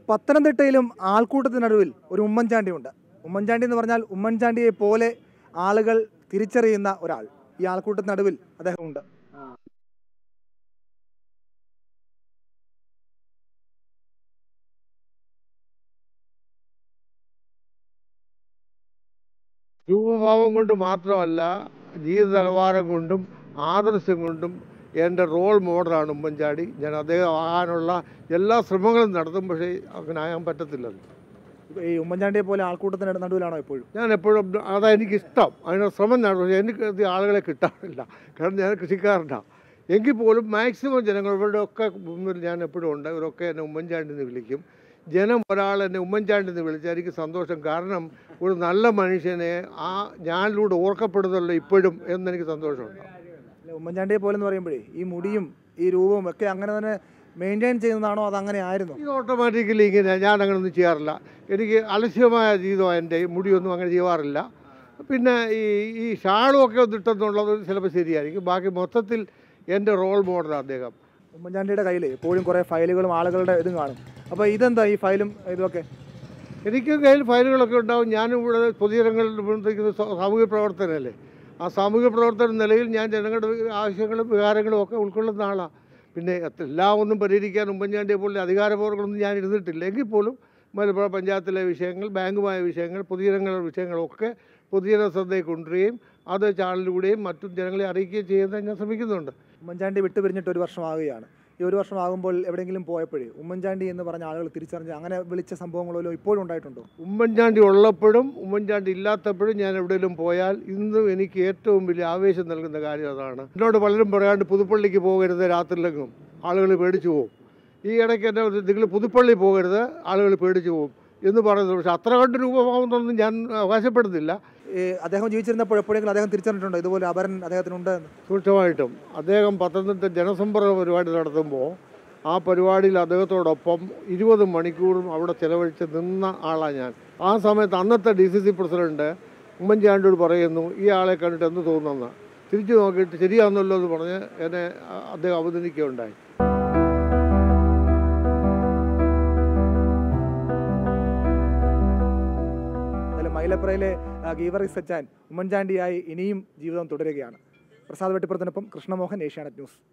പത്തനംതിട്ടയിലും ആൾക്കൂട്ടത്തിനടുവിൽ ഒരു ഉമ്മൻചാണ്ടി ഉണ്ട് ഉമ്മൻചാണ്ടി എന്ന് പറഞ്ഞാൽ ഉമ്മൻചാണ്ടിയെ പോലെ ആളുകൾ തിരിച്ചറിയുന്ന ഒരാൾ ഈ ആൾക്കൂട്ടത്തിനടുവിൽ അദ്ദേഹം ഉണ്ട് രൂപഭാവം കൊണ്ട് മാത്രമല്ല ജീവിത നിലവാരം കൊണ്ടും ആദർശം കൊണ്ടും എൻ്റെ റോൾ മോഡലാണ് ഉമ്മൻചാണ്ടി ഞാൻ അദ്ദേഹം ആകാനുള്ള എല്ലാ ശ്രമങ്ങളും നടത്തും പക്ഷേ അങ്ങനെ ആകാൻ പറ്റത്തില്ലല്ലോ ഈ ഉമ്മൻചാണ്ടിയെ പോലെ ആൾക്കൂട്ടത്തിന് നടുവിലാണോ എപ്പോഴും ഞാൻ എപ്പോഴും അതാ എനിക്കിഷ്ടം അതിനുള്ള ശ്രമം നടത്തും പക്ഷേ എനിക്ക് ഇത് ആളുകളെ കിട്ടാറില്ല കാരണം ഞാൻ കൃഷിക്കാരനാണ് എങ്കിൽ പോലും മാക്സിമം ജനങ്ങളുടെ ഒക്കെ മുമ്പിൽ ഞാൻ എപ്പോഴും ഉണ്ട് ഇവരൊക്കെ എന്നെ ഉമ്മൻചാണ്ടി എന്ന് വിളിക്കും ജനം ഒരാൾ എന്നെ ഉമ്മൻചാണ്ടി എന്ന് വിളിച്ചാൽ എനിക്ക് സന്തോഷം കാരണം ഒരു നല്ല മനുഷ്യനെ ആ ഞാനിലൂടെ ഓർക്കപ്പെടുന്നല്ലോ ഇപ്പോഴും എന്നെനിക്ക് സന്തോഷമുണ്ട് അല്ല, ഉമ്മൻചാണ്ടിയെ പോലെ എന്ന് പറയുമ്പോഴേ ഈ മുടിയും ഈ രൂപവും ഒക്കെ അങ്ങനെ തന്നെ മെയിൻറ്റെയിൻ ചെയ്യുന്നതാണോ അത് അങ്ങനെ ആയിരുന്നു ഇത് ഓട്ടോമാറ്റിക്കലി ഇങ്ങനെ ഞാൻ അങ്ങനെയൊന്നും ചെയ്യാറില്ല എനിക്ക് അലസ്യമായ ജീവിതമാണ് എൻ്റെ മുടിയൊന്നും അങ്ങനെ ചെയ്യാറില്ല പിന്നെ ഈ ഈ ഷാളും ഒക്കെ ഒന്ന് ഇട്ടെന്നുള്ളത് ചിലപ്പോൾ ശരിയായിരിക്കും ബാക്കി മൊത്തത്തിൽ എൻ്റെ റോൾ മോഡലാണ് അദ്ദേഹം ഉമ്മൻചാണ്ടിയുടെ കയ്യിൽ എപ്പോഴും കുറേ ഫയലുകളും ആളുകളുടെ ഇതും കാണും അപ്പോൾ ഇതെന്താ ഈ ഫയലും ഇതൊക്കെ എനിക്ക് കയ്യിൽ ഫയലുകളൊക്കെ ഉണ്ടാവും ഞാനും ഇവിടെ പൊതുജനങ്ങളിൽ പ്രവർത്തിക്കുന്ന സ- സാമൂഹ്യ പ്രവർത്തനമല്ലേ ആ സാമൂഹ്യ പ്രവർത്തന നിലയിൽ ഞാൻ ജനങ്ങളുടെ ആവശ്യങ്ങളും വികാരങ്ങളും ഒക്കെ ഉൾക്കൊള്ളുന്ന ആളാണ് പിന്നെ എത്ര- എല്ലാം ഒന്നും പരിഹരിക്കാൻ ഉമ്മൻചാണ്ടിയെ പോലെ അധികാരപൂർവ്വങ്ങളൊന്നും ഞാൻ ഇരുന്നിട്ടില്ല എങ്കിൽ പോലും മലപ്പുറം പഞ്ചായത്തിലെ വിഷയങ്ങൾ ബാങ്കുമായ വിഷയങ്ങൾ പൊതുജനങ്ങളുടെ വിഷയങ്ങളൊക്കെ പൊതുജന ശ്രദ്ധയിൽ കൊണ്ടുവരികയും അത് ചാനലിലൂടെയും മറ്റും ജനങ്ങളെ അറിയിക്കുകയും ചെയ്യുന്നത് ഞാൻ ശ്രമിക്കുന്നുണ്ട് ഉമ്മൻചാണ്ടി വിട്ടുപിരിഞ്ഞിട്ട് ഒരു വർഷമാകുകയാണ് ഈ ഒരു വർഷമാകുമ്പോൾ എവിടെയെങ്കിലും പോയപ്പോഴേ ഉമ്മൻചാണ്ടി എന്ന് പറഞ്ഞ ആളുകൾ തിരിച്ചറിഞ്ഞ് അങ്ങനെ വിളിച്ച സംഭവങ്ങളോ ഇപ്പോഴും ഉണ്ടായിട്ടുണ്ടോ ഉമ്മൻചാണ്ടി ഉള്ളപ്പോഴും ഉമ്മൻചാണ്ടി ഇല്ലാത്തപ്പോഴും ഞാൻ എവിടെയെങ്കിലും പോയാൽ ഇന്നും എനിക്ക് ഏറ്റവും വലിയ ആവേശം നൽകുന്ന കാര്യം അതാണ് എന്നോട് പലരും പറയാണ്ട് പുതുപ്പള്ളിക്ക് പോകരുത് രാത്രിയിലെങ്ങും ആളുകൾ പേടിച്ചു പോകും ഈ ഇടയ്ക്ക് എന്നെ നിങ്ങൾ പുതുപ്പള്ളി പോകരുത് ആളുകൾ പേടിച്ചു പോകും എന്ന് പറയുന്നത് പക്ഷെ അത്ര കണ്ട് രൂപമാവുന്നൊന്നും ഞാൻ അവകാശപ്പെടുന്നില്ല ഈ അദ്ദേഹം ജീവിച്ചിരുന്നപ്പോൾ എപ്പോഴെങ്കിലും അദ്ദേഹം തിരിച്ചറിഞ്ഞിട്ടുണ്ടോ ഇതുപോലെ അപരൻ അദ്ദേഹത്തിനുണ്ട് എന്ന് സൂക്ഷ്മമായിട്ടും അദ്ദേഹം പത്തനംതിട്ട ജനസമ്പർക്ക പരിപാടി നടത്തുമ്പോൾ ആ പരിപാടിയിൽ അദ്ദേഹത്തോടൊപ്പം ഇരുപത് മണിക്കൂറും അവിടെ ചെലവഴിച്ച് നിന്ന ആളാണ് ഞാൻ ആ സമയത്ത് അന്നത്തെ ഡി സി സി പ്രസിഡന്റ് ഉമ്മൻചാണ്ടിയോട് പറയുന്നു ഈ ആളെ കണ്ടിട്ട് എന്ത് തോന്നുന്നു തിരിച്ചു നോക്കിയിട്ട് ശരിയാണെന്നല്ലോ എന്ന് പറഞ്ഞ് എന്നെ അ- അദ്ദേഹം അവതരിക്കുകയുണ്ടായി എന്തായാലും മൈലപ്രയിലെ ഗീവറി സച്ചാൻ ഉമ്മൻചാണ്ടിയായി ഇനിയും ജീവിതം തുടരുകയാണ് പ്രസാദ് വെട്ടിപ്പുറത്തിനൊപ്പം കൃഷ്ണമോഹൻ ഏഷ്യാനെറ്റ് ന്യൂസ്